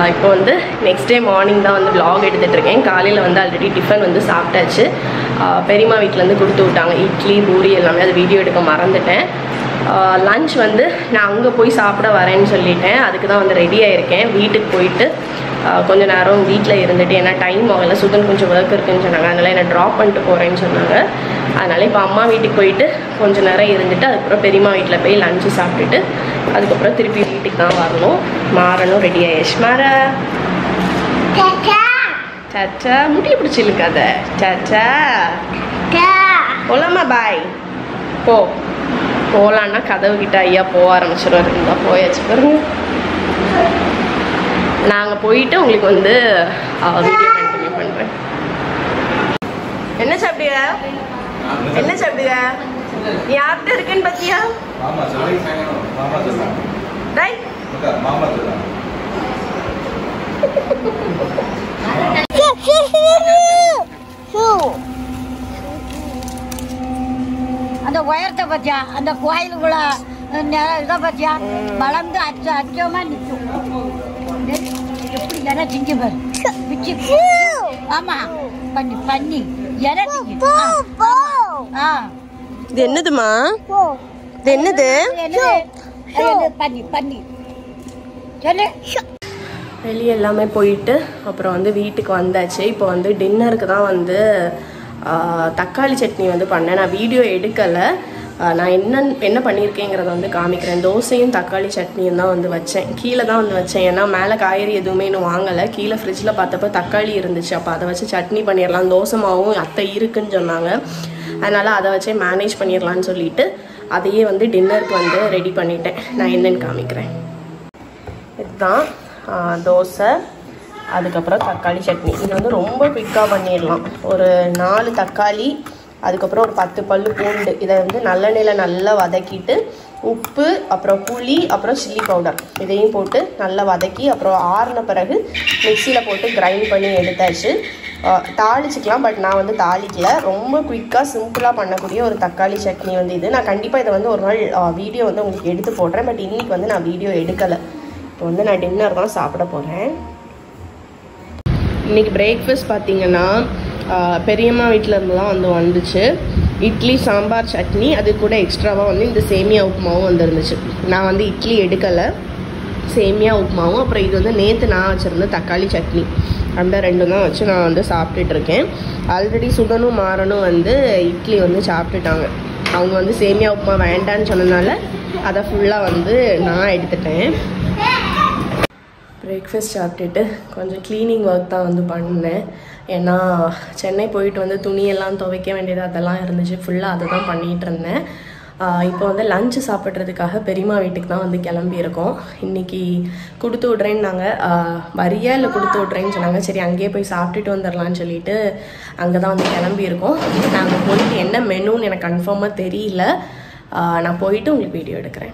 இப்போ வந்து next day morning தான் வந்து vlog எடுத்துகிட்டு இருக்கேன் காலையில் வந்து ஆல்ரெடி டிஃபன் வந்து சாப்பிட்டாச்சு ஆஹ் பெரியம்மா வீட்டிலேருந்து கொடுத்து விட்டாங்க இட்லி பூரி எல்லாமே அது வீடியோ எடுக்க மறந்துட்டேன் லஞ்ச் வந்து நான் அங்கே போய் சாப்பிட வரேன்னு சொல்லிட்டேன் அதுக்கு தான் வந்து ரெடி ஆயிருக்கேன் வீட்டுக்கு போயிட்டு ஆஹ் கொஞ்ச நேரம் வீட்டில் இருந்துட்டு ஏன்னா டைம் ஆகல சுதன் கொஞ்சம் ஒர்க் இருக்குன்னு சொன்னாங்க அதனால் என்னை ட்ராப் பண்ணிட்டு போகிறேன்னு சொன்னாங்க அதனால் இப்போ அம்மா வீட்டுக்கு போயிட்டு கொஞ்ச நேரம் இருந்துட்டு அதுக்கப்புறம் பெரியம்மா வீட்டில் போய் லஞ்சு சாப்பிட்டுட்டு அதுக்கப்புறம் திருப்பி வீட்டுக்கு தான் வரணும் மாறணும் ரெடி ஆயிடுச்சு மாறா சாச்சா முடி பிடிச்சி இழுக்காத சாச்சா போலாமா பாய் போ போகலான்னா கதவு கிட்ட ஐயா போக ஆரம்பிச்சிருவாரு இருந்தா போயாச்சு பாருங்க நாங்கள் போயிட்டு உங்களுக்கு வந்து வீடியோ கண்டினியூ பண்ணுறேன் என்ன சாப்பிடுங்க என்ன சாப்பிடுங்க யார்கிட்ட இருக்குன்னு பார்த்தியா மாமா சொல்லி மாமா சொல்லலாம் ரைட் மாமா சொல்லலாம் அந்த உயரத்தை பத்தியா அந்த கோயிலுக்குள்ள நெ- இதை பத்தியா வளர்ந்து அச்ச அச்சமா நிற்கும் எப்படி என திங்க பாரு பிச்சு ஆமா பண்ணி பண்ணி என திங்க ஆ, ஆமா. ஆ இது என்னதுமா இது என்னது என்னது? என்னது? பண்ணி பண்ணி சொல்லு வெளியே எல்லாமே போயிட்டு அப்புறம் வந்து வீட்டுக்கு வந்தாச்சு இப்போ வந்து டின்னருக்கு தான் வந்து ஆ, தக்காளி சட்னி வந்து பண்ணேன் நான் வீடியோ எடுக்கலை ஆ, நான் என்ன என்ன பண்ணியிருக்கேங்கிறத வந்து காமிக்கிறேன் தோசையும் தக்காளி சட்னியும் தான் வந்து வச்சேன் கீழே தான் வந்து வச்சேன் ஏன்னா மேலே காய்கறி எதுவுமே இன்னும் வாங்கலை கீழே ஃப்ரிட்ஜில் பார்த்தப்ப தக்காளி இருந்துச்சு அப்போ அதை வச்சு சட்னி பண்ணிடலாம் தோசை மாவும் அத்தை இருக்குன்னு சொன்னாங்க அதனால் அதை வச்சே மேனேஜ் பண்ணிடலான்னு சொல்லிட்டு அதையே வந்து டின்னருக்கு வந்து ரெடி பண்ணிட்டேன் நான் என்னன்னு காமிக்கிறேன் இதுதான் ஆ, தோசை அதுக்கப்புறம் தக்காளி சட்னி இது வந்து ரொம்ப குயிக்காக பண்ணிடலாம் ஒரு நாலு தக்காளி அதுக்கப்புறம் ஒரு பத்து பல்லு பூண்டு இதை வந்து நல்லெண்ணெயில் நல்லா வதக்கிட்டு உப்பு அப்புறம் புளி அப்புறம் சில்லி பவுடர் இதையும் போட்டு நல்லா வதக்கி அப்புறம் ஆறின பிறகு மிக்சியில் போட்டு கிரைண்ட் பண்ணி எடுத்தாச்சு ஆ, தாளிச்சுக்கலாம் பட் நான் வந்து தாளிக்கல ரொம்ப குயிக்காக சிம்பிளாக பண்ணக்கூடிய ஒரு தக்காளி சட்னி வந்து இது நான் கண்டிப்பாக இதை வந்து ஒரு நாள் வீடியோ வந்து உங்களுக்கு எடுத்து போடுறேன் பட் இன்னைக்கு வந்து நான் வீடியோ எடுக்கலை இப்போ வந்து நான் டின்னர் தான் சாப்பிட போகிறேன் இன்னைக்கு பிரேக்ஃபாஸ்ட் பார்த்தீங்கன்னா ஆஹ், பெரியம்மா வீட்டில் இருந்து தான் வந்து வந்துச்சு இட்லி சாம்பார் சட்னி அது கூட எக்ஸ்ட்ராவாக வந்து இந்த சேமியா உப்புமாவும் வந்துருந்துச்சு நான் வந்து இட்லி எடுக்கலை சேமியா உப்புமாவும் அப்புறம் இது வந்து நேற்று நான் வச்சுருந்த தக்காளி சட்னி அந்த ரெண்டும் தான் வச்சு நான் வந்து சாப்பிட்டுட்டு இருக்கேன் ஆல்ரெடி சுடனும் மாறனும் வந்து இட்லி வந்து சாப்பிட்டுட்டாங்க அவங்க வந்து சேமியா உப்புமா வேண்டான்னு சொன்னனால அதை ஃபுல்லாக வந்து நான் எடுத்துட்டேன் பிரேக்ஃபாஸ்ட் சாப்பிட்டுட்டு கொஞ்சம் க்ளீனிங் ஒர்க் தான் வந்து பண்ணேன் ஏன்னா சென்னை போயிட்டு வந்து துணியெல்லாம் துவைக்க வேண்டியது அதெல்லாம் இருந்துச்சு ஃபுல்லாக அதை தான் பண்ணிகிட்டு இருந்தேன் ஆஹ் இப்போ வந்து லஞ்சு சாப்பிட்றதுக்காக பெரியம்மா வீட்டுக்கு தான் வந்து கிளம்பியிருக்கோம் இன்னைக்கு கொடுத்து விட்றேன்னாங்க ஆஹ் வரியா இல்லை கொடுத்து விட்றேன்னு சொன்னாங்க சரி அங்கேயே போய் சாப்பிட்டுட்டு வந்துடலான்னு சொல்லிட்டு அங்கே தான் வந்து கிளம்பியிருக்கோம் நாங்கள் போயிட்டு என்ன மெனுன்னு எனக்கு கன்ஃபார்மாக தெரியல ஆஹ் நான் போயிட்டு உங்களுக்கு வீடியோ எடுக்கிறேன்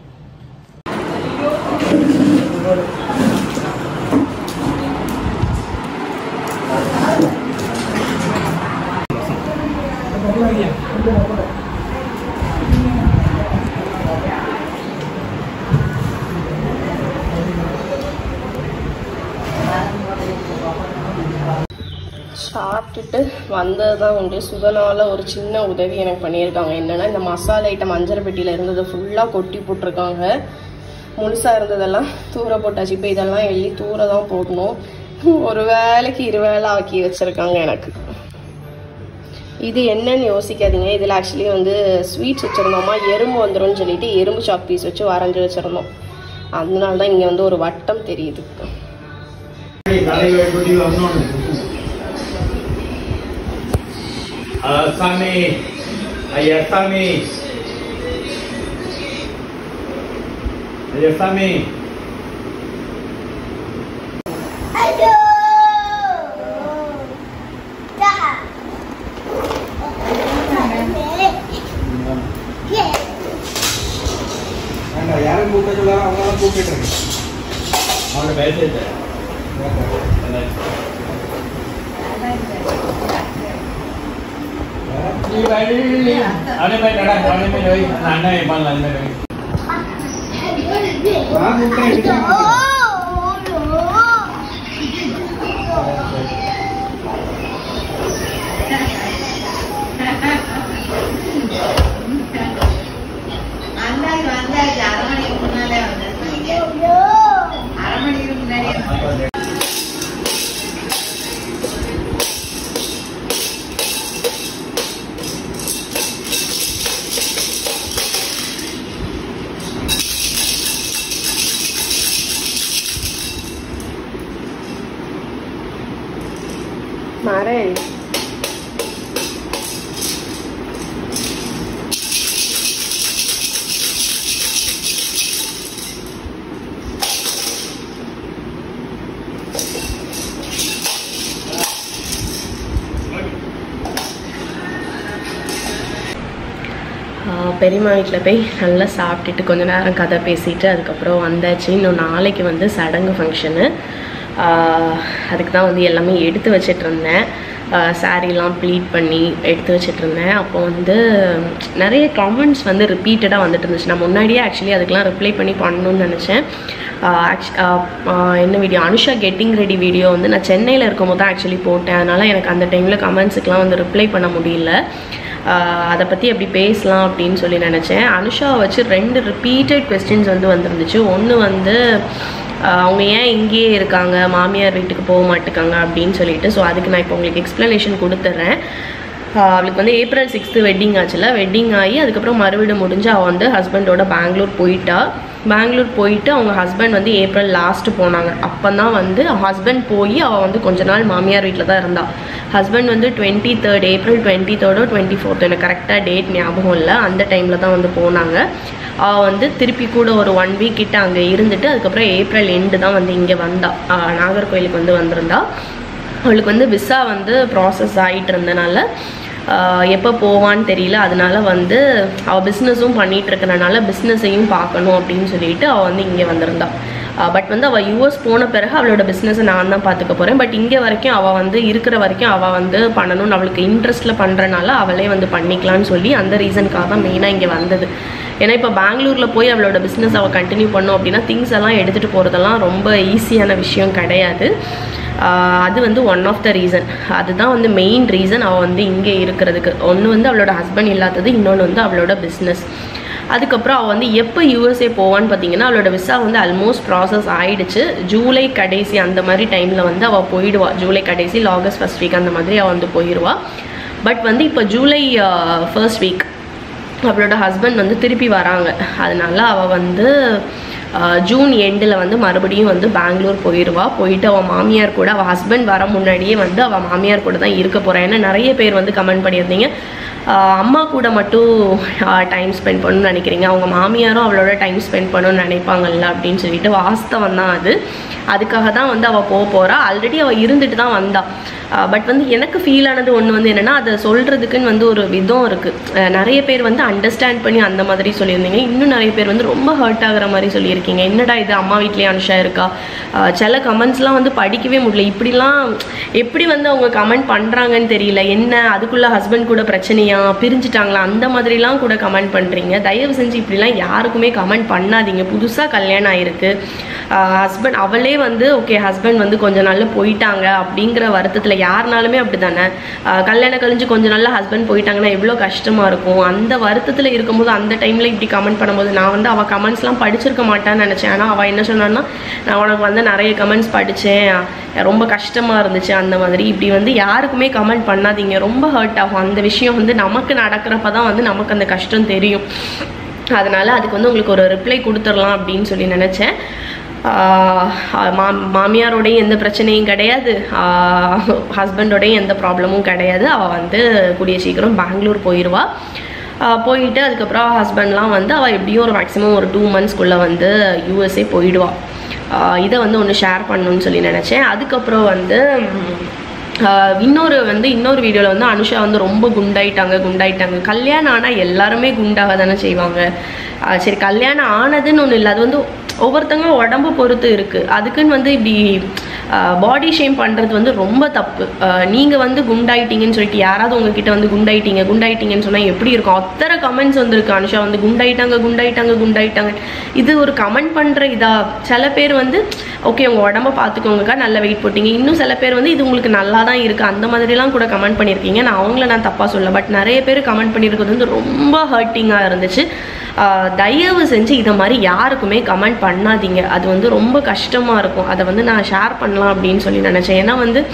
சாப்பிட்டுட்டு வந்தது தான் உண்டு சுதனால ஒரு சின்ன உதவி எனக்கு பண்ணியிருக்காங்க என்னன்னா இந்த மசாலா ஐட்டம் மஞ்சள் பெட்டியில் இருந்தது ஃபுல்லாக கொட்டி போட்டிருக்காங்க முழுசாக இருந்ததெல்லாம் தூர போட்டாச்சு இப்போ இதெல்லாம் எள்ளி தூர தான் போடணும் ஒரு வேலைக்கு இரு வேலை ஆக்கி வச்சுருக்காங்க எனக்கு இது என்னன்னு யோசிக்காதீங்க இதில் ஆக்சுவலி வந்து ஸ்வீட்ஸ் வச்சுருந்தோமா எறும்பு வந்துரும்னு சொல்லிட்டு எறும்பு சாப் பீஸ் வச்சு வரைஞ்சி வச்சுருந்தோம் அதனால தான் இங்கே வந்து ஒரு வட்டம் தெரியுது Asami, Ayasami, Ayasami. யாரும் கூப்பிட சொல்லாம அவங்களாம் கூப்பிட்டு அவனோட பேசிட்டு அவனே போய் நட அவனே போய் வை அந்த அண்ணன் பண்ணல அந்த மாதிரி வை நான் கூப்பிட்டேன் மாறேன் ஆஹ் பெரியம்மா வீட்டில் போய் நல்லா சாப்பிட்டுட்டு கொஞ்ச நேரம் கதை பேசிட்டு அதுக்கப்புறம் வந்தாச்சு இன்னும் நாளைக்கு வந்து சடங்கு ஃபங்க்ஷனு அதுக்கு தான் வந்து எல்லாமே எடுத்து வச்சிட்டு இருந்தேன் சாரீலாம் ப்ளீட் பண்ணி எடுத்து வச்சிட்டு இருந்தேன் அப்போ வந்து நிறைய காமெண்ட்ஸ் வந்து ரிப்பீட்டடாக வந்துட்டு இருந்துச்சு நான் முன்னாடியே ஆக்சுவலி அதுக்கெலாம் ரிப்ளை பண்ணி பண்ணணும்னு நினச்சேன் என்ன video Anusha getting ready video வந்து நான் சென்னையில் இருக்கும்போது தான் ஆக்சுவலி போட்டேன் அதனால் எனக்கு அந்த டைமில் கமெண்ட்ஸுக்கெலாம் வந்து ரிப்ளை பண்ண முடியல ஆஹ் அதை பற்றி அப்படி பேசலாம் அப்படின்னு சொல்லி நினச்சேன் அனுஷாவை வச்சு ரெண்டு ரிப்பீட்டட் கொஸ்டின்ஸ் வந்து வந்துருந்துச்சு ஒன்று வந்து ஆஹ் அவங்க ஏன் இங்கேயே இருக்காங்க மாமியார் வீட்டுக்கு போக மாட்டேக்காங்க அப்படின்னு சொல்லிட்டு ஸோ அதுக்கு நான் இப்போ உங்களுக்கு எக்ஸ்ப்ளனேஷன் கொடுத்துட்றேன் ஆஹ் அவளுக்கு வந்து ஏப்ரல் சிக்ஸ்த்து வெட்டிங் ஆச்சுல வெட்டிங் ஆகி அதுக்கப்புறம் மறுவீடு முடிஞ்சு அவள் வந்து ஹஸ்பண்டோட பெங்களூர் போயிட்டா பெங்களூர் போயிட்டு அவங்க ஹஸ்பண்ட் வந்து ஏப்ரல் லாஸ்ட் போனாங்க அப்போ தான் வந்து ஹஸ்பண்ட் போய் அவள் வந்து கொஞ்ச நாள் மாமியார் வீட்டில் தான் இருந்தாள் ஹஸ்பண்ட் வந்து டுவெண்ட்டி தேர்ட் ஏப்ரல் டுவெண்ட்டி தேர்டோ டுவெண்ட்டி ஃபோர்த் எனக்கு கரெக்டாக டேட் ஞாபகம் இல்லை அந்த டைமில் தான் வந்து போனாங்க அவள் வந்து திருப்பி கூட ஒரு ஒன் வீக் கிட்ட அங்கே இருந்துட்டு அதுக்கப்புறம் ஏப்ரல் எண்டு தான் வந்து இங்கே வந்தா ஆஹ் நாகர்கோயிலுக்கு வந்து வந்திருந்தா அவளுக்கு வந்து விசா வந்து ப்ராசஸ் ஆகிட்டு இருந்தனால எப்போ போவான்னு தெரியல அதனால வந்து அவள் பிஸ்னஸும் பண்ணிட்டு இருக்கறனால பிஸ்னஸையும் பார்க்கணும் அப்படின்னு சொல்லிட்டு அவள் வந்து இங்கே வந்திருந்தா பட் வந்து அவள் யூஎஸ் போன பிறகு அவளோட பிஸ்னஸை நான் தான் பார்த்துக்க போகிறேன் பட் இங்கே வரைக்கும் அவள் வந்து இருக்கிற வரைக்கும் அவள் வந்து பண்ணணும்னு அவளுக்கு இன்ட்ரெஸ்ட்டில் பண்ணுறனால அவளே வந்து பண்ணிக்கலாம்னு சொல்லி அந்த ரீசனுக்காக தான் மெயினாக இங்கே வந்தது ஏன்னா இப்போ பெங்களூரில் போய் அவளோட பிஸ்னஸ் அவள் கண்டினியூ பண்ணோம் அப்படின்னா திங்ஸ் எல்லாம் எடுத்துகிட்டு போகிறதெல்லாம் ரொம்ப ஈஸியான விஷயம் கிடையாது ஆஹ் அது வந்து ஒன் ஆஃப் த ரீசன் அதுதான் வந்து மெயின் ரீசன் அவள் வந்து இங்கே இருக்கிறதுக்கு ஒன்று வந்து அவளோட ஹஸ்பண்ட் இல்லாதது இன்னொன்று வந்து அவளோட பிஸ்னஸ் அதுக்கப்புறம் அவள் வந்து எப்போ யூஎஸ்ஏ போவான்னு பார்த்தீங்கன்னா அவளோட விசா வந்து ஆல்மோஸ்ட் ப்ராசஸ் ஆயிடுச்சு ஜூலை கடைசி அந்த மாதிரி டைமில் வந்து அவள் போயிடுவா ஜூலை கடைசி இல்லை ஆகஸ்ட் ஃபர்ஸ்ட் வீக் அந்த மாதிரி அவள் வந்து போயிடுவா பட் வந்து இப்போ ஜூலை ஃபர்ஸ்ட் வீக் அவளோட ஹஸ்பண்ட் வந்து திருப்பி வராங்க அதனால அவள் வந்து ஆஹ், ஜூன் எண்டில் வந்து மறுபடியும் வந்து பெங்களூர் போயிடுவா போயிட்டு அவள் மாமியார் கூட அவள் ஹஸ்பண்ட் வர முன்னாடியே வந்து அவள் மாமியார் கூட தான் இருக்க போகிறா ஏன்னா நிறைய பேர் வந்து கமெண்ட் பண்ணியிருந்தீங்க ஆஹ், அம்மா கூட மட்டும் டைம் ஸ்பெண்ட் பண்ணணும்னு நினைக்கிறீங்க அவங்க மாமியாரும் அவளோட டைம் ஸ்பெண்ட் பண்ணணும்னு நினைப்பாங்கல்ல அப்படின்னு சொல்லிட்டு வாஸ்தவம் தான் அது அதுக்காக தான் வந்து அவள் போக போகிறா ஆல்ரெடி அவள் இருந்துட்டு தான் வந்தா பட் வந்து எனக்கு ஃபீல் ஆனது ஒன்று வந்து என்னென்னா அதை சொல்கிறதுக்குன்னு வந்து ஒரு விதம் இருக்குது நிறைய பேர் வந்து அண்டர்ஸ்டாண்ட் பண்ணி அந்த மாதிரி சொல்லியிருந்தீங்க இன்னும் நிறைய பேர் வந்து ரொம்ப ஹர்ட் ஆகுற மாதிரி சொல்லியிருக்கீங்க என்னடா இது அம்மா வீட்லேயே அனுஷா இருக்கா அஹ் சில கமெண்ட்ஸ்லாம் வந்து படிக்கவே முடியல இப்படிலாம் எப்படி வந்து அவங்க கமெண்ட் பண்ணுறாங்கன்னு தெரியல என்ன அதுக்குள்ள ஹஸ்பண்ட் கூட பிரச்சனையா பிரிஞ்சுட்டாங்களா அந்த மாதிரிலாம் கூட கமெண்ட் பண்ணுறீங்க தயவு செஞ்சு இப்படிலாம் யாருக்குமே கமெண்ட் பண்ணாதீங்க புதுசாக கல்யாணம் ஆயிருக்கு ஹஸ்பண்ட் அவளே வந்து ஓகே ஹஸ்பண்ட் வந்து கொஞ்ச நாள்ல போயிட்டாங்க அப்படிங்கிற வருத்தத்தில் யாருனாலுமே அப்படி தானே கல்யாணம் கழிஞ்சு கொஞ்ச நாள்ல ஹஸ்பண்ட் போயிட்டாங்கன்னா எவ்வளோ கஷ்டமாக இருக்கும் அந்த வருத்தத்தில் இருக்கும்போது அந்த டைமில் இப்படி கமெண்ட் பண்ணும்போது நான் வந்து அவள் கமெண்ட்ஸ்லாம் படிச்சிருக்க மாட்டான்னு நினச்சேன் ஆனால் அவள் என்ன சொன்னான்னா நான் உனக்கு வந்து நிறைய கமெண்ட்ஸ் படித்தேன் ரொம்ப கஷ்டமாக இருந்துச்சு அந்த மாதிரி இப்படி வந்து யாருக்குமே கமெண்ட் பண்ணாதீங்க ரொம்ப ஹர்ட் ஆகும் அந்த விஷயம் வந்து நமக்கு நடக்கிறப்ப தான் வந்து நமக்கு அந்த கஷ்டம் தெரியும் அதனால அதுக்கு வந்து உங்களுக்கு ஒரு ரிப்ளை கொடுத்துடலாம் அப்படின்னு சொல்லி நினச்சேன் ஆஹ் மா மாமியாரோடையும் எந்த பிரச்சனையும் கிடையாது ஹஸ்பண்டோடையும் எந்த ப்ராப்ளமும் கிடையாது அவள் வந்து கூடிய சீக்கிரம் பெங்களூர் போயிடுவா ஆஹ் போயிட்டு அதுக்கப்புறம் ஹஸ்பண்ட்லாம் வந்து அவள் எப்படியும் ஒரு மேக்ஸிமம் ஒரு டூ மந்த்ஸ்க்குள்ளே வந்து யூஎஸ்ஏ போயிடுவா ஆஹ் இதை வந்து ஒன்று ஷேர் பண்ணணும்னு சொல்லி நினச்சேன் அதுக்கப்புறம் வந்து ம், ஆஹ் இன்னொரு வந்து இன்னொரு வீடியோவில் வந்து அனுஷா வந்து ரொம்ப குண்டாயிட்டாங்க குண்டாயிட்டாங்க கல்யாணம் ஆனால் எல்லாருமே குண்டாக தானே செய்வாங்க ஆஹ் சரி கல்யாணம் ஆனதுன்னு ஒன்றும் இல்லை அது வந்து ஒவ்வொருத்தங்க உடம்பு பொறுத்து இருக்குது அதுக்குன்னு வந்து இப்படி பாடி ஷேம் பண்ணுறது வந்து ரொம்ப தப்பு நீங்கள் வந்து குண்டாயிட்டீங்கன்னு சொல்லிட்டு யாராவது உங்ககிட்ட வந்து குண்டாயிட்டீங்க குண்டாயிட்டீங்கன்னு சொன்னால் எப்படி இருக்கும் அத்தனை கமெண்ட்ஸ் வந்திருக்கு அனுஷா வந்து குண்டாயிட்டாங்க குண்டாயிட்டாங்க குண்டாயிட்டாங்க இது ஒரு கமெண்ட் பண்ணுற இதா சில பேர் வந்து ஓகே உங்கள் உடம்ப பார்த்துக்கோங்கக்கா நல்ல வெயிட் போட்டீங்க இன்னும் சில பேர் வந்து இது உங்களுக்கு நல்லா தான் இருக்குது அந்த மாதிரிலாம் கூட கமெண்ட் பண்ணியிருக்கீங்க நான் அவங்கள நான் தப்பாக சொல்ல பட் நிறைய பேர் கமெண்ட் பண்ணியிருக்கிறது வந்து ரொம்ப ஹர்ட்டிங்காக இருந்துச்சு ஆஹ் தயவு செஞ்சு இதை மாதிரி யாருக்குமே கமெண்ட் பண்ணாதீங்க அது வந்து ரொம்ப கஷ்டமாக இருக்கும் அதை வந்து நான் ஷேர் பண்ணலாம் அப்படின்னு சொல்லி நினச்சேன் ஏன்னா வந்து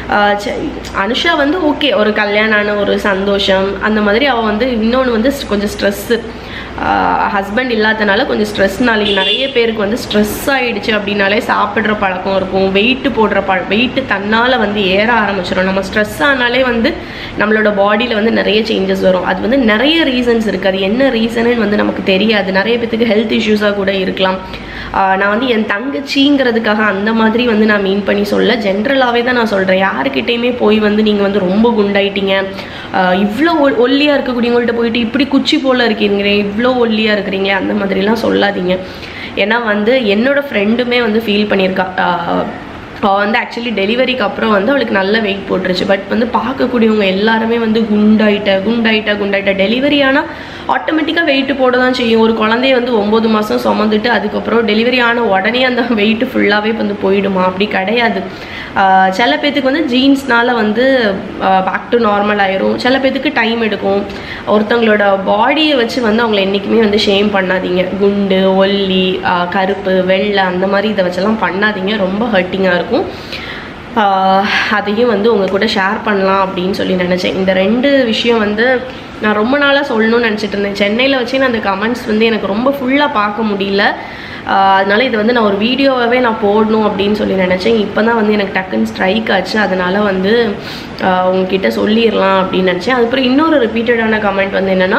ஆஹ் சரி, அனுஷா வந்து ஓகே ஒரு கல்யாணம் ஆன ஒரு சந்தோஷம் அந்த மாதிரி அவள் வந்து இன்னொன்று வந்து கொஞ்சம் ஸ்ட்ரெஸ்ஸு ஹஸ்பண்ட் இல்லாதனால கொஞ்சம் ஸ்ட்ரெஸ்னாலே நிறைய பேருக்கு வந்து ஸ்ட்ரெஸ் ஆயிடுச்சு அப்படின்னாலே சாப்பிட்ற பழக்கம் இருக்கும் வெயிட் போடுற பழ வெயிட் தன்னால் வந்து ஏற ஆரம்பிச்சிடும் நம்ம ஸ்ட்ரெஸ் ஆனாலே வந்து நம்மளோட பாடியில் வந்து நிறைய சேஞ்சஸ் வரும் அது வந்து நிறைய ரீசன்ஸ் இருக்குது அது என்ன ரீசன்னு வந்து நமக்கு தெரியாது நிறைய பேத்துக்கு ஹெல்த் இஷ்யூஸாக கூட இருக்கலாம் ஆஹ் நான் வந்து என் தங்கச்சிங்கிறதுக்காக அந்த மாதிரி வந்து நான் மீன் பண்ணி சொல்ல ஜென்ரலாகவே தான் நான் சொல்கிறேன் யாருக்கிட்டேயுமே போய் வந்து நீங்கள் வந்து ரொம்ப குண்டாயிட்டீங்க ஆஹ் இவ்வளோ ஒ- ஒல்லியா இருக்கக்கூடியவங்கள்ட்ட போயிட்டு இப்படி குச்சி போல இருக்கீங்களே இவ்வளோ ஒல்லியா இருக்கிறீங்க அந்த மாதிரிலாம் சொல்லாதீங்க ஏன்னா வந்து என்னோட ஃப்ரெண்டுமே வந்து ஃபீல் பண்ணியிருக்கா ஆஹ் அவள் வந்து ஆக்சுவலி டெலிவரிக்கு அப்புறம் வந்து அவளுக்கு நல்ல வெயிட் போட்டுருச்சு பட் வந்து பார்க்கக்கூடியவங்க எல்லாருமே வந்து குண்டாயிட்ட குண்டாயிட்ட குண்டாயிட்ட டெலிவரி ஆனால் ஆட்டோமேட்டிக்காக வெயிட் போட தான் செய்யும் ஒரு குழந்தைய வந்து ஒம்பது மாதம் சுமந்துட்டு அதுக்கப்புறம் டெலிவரி ஆன உடனே அந்த வெயிட் ஃபுல்லாகவே வந்து போயிடுமா அப்படி கிடையாது ஆஹ் சில பேத்துக்கு வந்து ஜீன்ஸ்னால வந்து பேக் டு நார்மல் ஆயிரும் சில பேத்துக்கு டைம் எடுக்கும் ஒருத்தவங்களோட பாடியை வச்சு வந்து அவங்கள என்றைக்குமே வந்து ஷேம் பண்ணாதீங்க குண்டு ஒல்லி ஆஹ் கருப்பு வெள்ளை அந்த மாதிரி இதை வச்செல்லாம் பண்ணாதீங்க ரொம்ப ஹர்ட்டிங்காக இருக்கும் ஆஹ் அதையும் வந்து உங்கள் கூட ஷேர் பண்ணலாம் அப்படின்னு சொல்லி நினச்சேன் இந்த ரெண்டு விஷயம் வந்து நான் ரொம்ப நாளாக சொல்லணும்னு நினச்சிட்டு இருந்தேன் சென்னையில் வச்சு நான் அந்த கமெண்ட்ஸ் வந்து எனக்கு ரொம்ப ஃபுல்லாக பார்க்க முடியல ஆஹ் அதனால இதை வந்து நான் ஒரு வீடியோவாகவே நான் போடணும் அப்படின்னு சொல்லி நினச்சேன் இப்போ தான் வந்து எனக்கு டக்குன்னு ஸ்ட்ரைக் ஆச்சு அதனால வந்து ஆஹ் உங்ககிட்ட சொல்லிடலாம் அப்படின்னு நினச்சேன் அதுக்கப்புறம் இன்னொரு ரிப்பீட்டடான கமெண்ட் வந்து என்னென்னா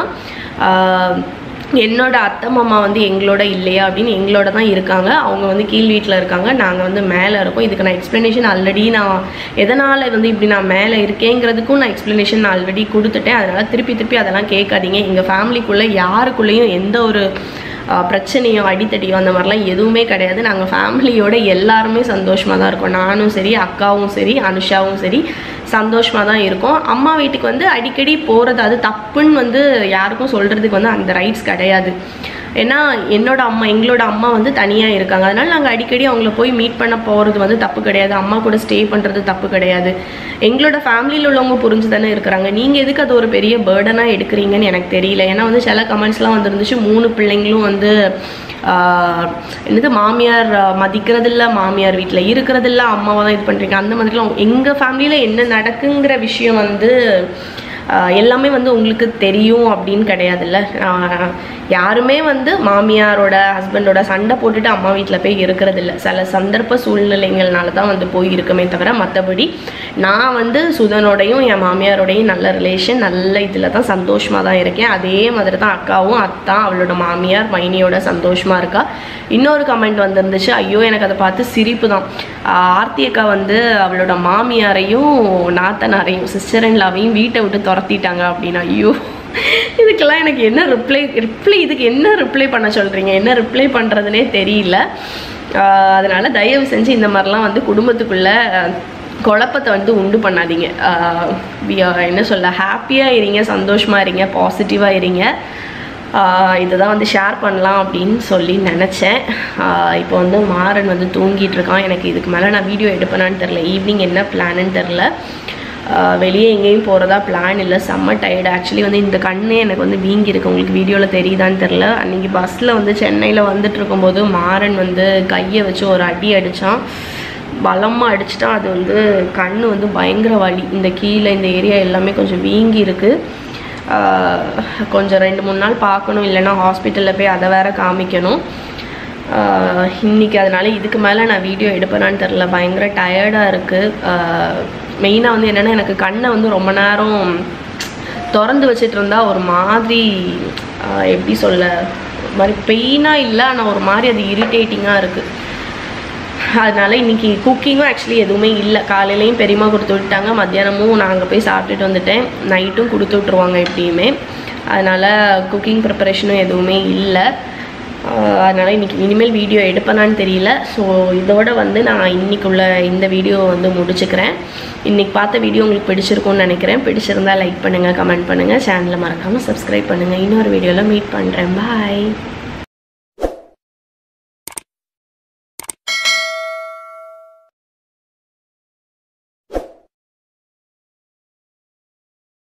என்னோட அத்தை மாமா வந்து எங்களோட இல்லையா அப்படின்னு எங்களோட தான் இருக்காங்க அவங்க வந்து கீழ் வீட்டில் இருக்காங்க நாங்கள் வந்து மேலே இருக்கோம் இதுக்கு நான் எக்ஸ்ப்ளனேஷன் ஆல்ரெடி நான் எதனால் வந்து இப்படி நான் மேலே இருக்கேங்கிறதுக்கும் நான் எக்ஸ்ப்ளனேஷன் நான் ஆல்ரெடி கொடுத்துட்டேன் அதனால் திருப்பி திருப்பி அதெல்லாம் கேட்காதீங்க எங்கள் ஃபேமிலிக்குள்ளே யாருக்குள்ளேயும் எந்த ஒரு ஆஹ், பிரச்சனையோ அடித்தடியோ அந்த மாதிரிலாம் எதுவுமே கிடையாது நாங்கள் ஃபேமிலியோட எல்லாருமே சந்தோஷமாக தான் இருக்கோம் நானும் சரி அக்காவும் சரி அனுஷாவும் சரி சந்தோஷமாக தான் இருக்கோம் அம்மா வீட்டுக்கு வந்து அடிக்கடி போகிறது அது தப்புன்னு வந்து யாருக்கும் சொல்கிறதுக்கு வந்து அந்த ரைட்ஸ் கிடையாது ஏன்னா என்னோட அம்மா எங்களோட அம்மா வந்து தனியாக இருக்காங்க அதனால நாங்கள் அடிக்கடி அவங்கள போய் மீட் பண்ண போகிறது வந்து தப்பு கிடையாது அம்மா கூட ஸ்டே பண்ணுறது தப்பு கிடையாது எங்களோட ஃபேமிலியில் உள்ளவங்க புரிஞ்சு தானே இருக்கிறாங்க நீங்கள் எதுக்கு அது ஒரு பெரிய பேர்டனாக எடுக்கிறீங்கன்னு எனக்கு தெரியல ஏன்னா வந்து சில கமெண்ட்ஸ்லாம் வந்துருந்துச்சு மூணு பிள்ளைங்களும் வந்து ஆஹ், என்னது மாமியார் ஆஹ், மதிக்கிறதில்ல மாமியார் வீட்டில் இருக்கிறதில்ல அம்மாவை தான் இது பண்ணுறீங்க அந்த மாதிரிலாம் எங்கள் ஃபேமிலியில் என்ன நடக்குங்கிற விஷயம் வந்து ஆஹ், எல்லாமே வந்து உங்களுக்கு தெரியும் அப்படின்னு கிடையாதுல்ல ஆஹ், யாருமே வந்து மாமியாரோட ஹஸ்பண்டோட சண்டை போட்டுட்டு அம்மா வீட்டில் போய் இருக்கிறது இல்ல சில சந்தர்ப்ப சூழ்நிலைகள்னால தான் வந்து போய் இருக்கமே தவிர மற்றபடி நான் வந்து சுதனோடையும் என் மாமியாரோடையும் நல்ல ரிலேஷன் நல்ல இதில் தான் சந்தோஷமாக தான் இருக்கேன் அதே மாதிரி தான் அக்காவும் அத்தா அவளோட மாமியார் மைனியோட சந்தோஷமாக இருக்கா இன்னொரு கமெண்ட் வந்திருந்துச்சு ஐயோ எனக்கு அதை பார்த்து சிரிப்பு தான் ஆஹ் ஆர்த்தி அக்கா வந்து அவளோட மாமியாரையும் நாத்தனாரையும் சிஸ்டர் இன்லாவையும் வீட்டை விட்டு துரத்திட்டாங்க அப்படின்னா ஐயோ இதுக்கெல்லாம் எனக்கு என்ன ரிப்ளை ரிப்ளை இதுக்கு என்ன ரிப்ளை பண்ண சொல்கிறீங்க என்ன ரிப்ளை பண்ணுறதுனே தெரியல ஆஹ் அதனால தயவு செஞ்சு இந்த மாதிரிலாம் வந்து குடும்பத்துக்குள்ள ஆஹ், குழப்பத்தை வந்து உண்டு பண்ணாதீங்க ஆஹ் we are என்ன சொல்ல ஹாப்பியாக இருங்க சந்தோஷமாக இருங்க பாசிட்டிவாக இருங்க ஆஹ் இதுதான் வந்து ஷேர் பண்ணலாம் அப்படின்னு சொல்லி நினச்சேன் இப்போ வந்து மாறன் வந்து தூங்கிட்டு இருக்கான் எனக்கு இதுக்கு மேலே நான் வீடியோ எடுப்பேனான்னு தெரில ஈவினிங் என்ன பிளான்னு தெரில வெளியே எங்கேயும் போகிறதா பிளான் இல்லை செம்ம டயர்டு ஆக்சுவலி வந்து இந்த கண்ணே எனக்கு வந்து வீங்கி இருக்கு உங்களுக்கு வீடியோவில் தெரியுதான்னு தெரில அன்றைக்கி பஸ்ஸில் வந்து சென்னையில் வந்துட்டு இருக்கும்போது மாறன் வந்து கையை வச்சு ஒரு அடி அடித்தான் பலமாக அடிச்சிட்டா அது வந்து கண் வந்து பயங்கர வலி இந்த கீழே இந்த ஏரியா எல்லாமே கொஞ்சம் வீங்கி இருக்கு ஆஹ் கொஞ்சம் ரெண்டு மூணு நாள் பார்க்கணும் இல்லைன்னா ஹாஸ்பிட்டலில் போய் அதை வேற காமிக்கணும் ஆஹ் இன்னைக்கு அதனால இதுக்கு மேலே நான் வீடியோ எடுப்பேனான்னு தெரில பயங்கர டயர்டாக இருக்குது மெயினாக வந்து என்னென்னா எனக்கு கண்ணை வந்து ரொம்ப நேரம் திறந்து வச்சிட்டு இருந்தா ஒரு மாதிரி ஆஹ் எப்படி சொல்ல ஒரு மாதிரி பெயினாக இல்லை ஆனால் ஒரு மாதிரி அது இரிட்டேட்டிங்காக இருக்குது அதனால இன்னைக்கு குக்கிங்கும் ஆக்சுவலி எதுவுமே இல்லை காலையிலையும் பெரியம்மா கொடுத்து விட்டாங்க மத்தியானமும் நான் அங்கே போய் சாப்பிட்டுட்டு வந்துட்டேன் நைட்டும் கொடுத்து விட்ருவாங்க எப்படியுமே அதனால குக்கிங் ப்ரிப்பரேஷனும் எதுவுமே இல்லை ஆஹ் அதனால இன்னைக்கு இனிமேல் வீடியோ எடுப்பேனான்னு தெரியல ஸோ இதோட வந்து நான் இன்னைக்குள்ள இந்த வீடியோ வந்து முடிச்சுக்கிறேன் இன்னைக்கு பார்த்த வீடியோ உங்களுக்கு பிடிச்சிருக்கும்னு நினைக்கிறேன் பிடிச்சிருந்தா லைக் பண்ணுங்கள் கமெண்ட் பண்ணுங்கள் சேனலை மறக்காமல் சப்ஸ்கிரைப் பண்ணுங்கள் இன்னொரு வீடியோவில் மீட் பண்ணுறேன் பாய்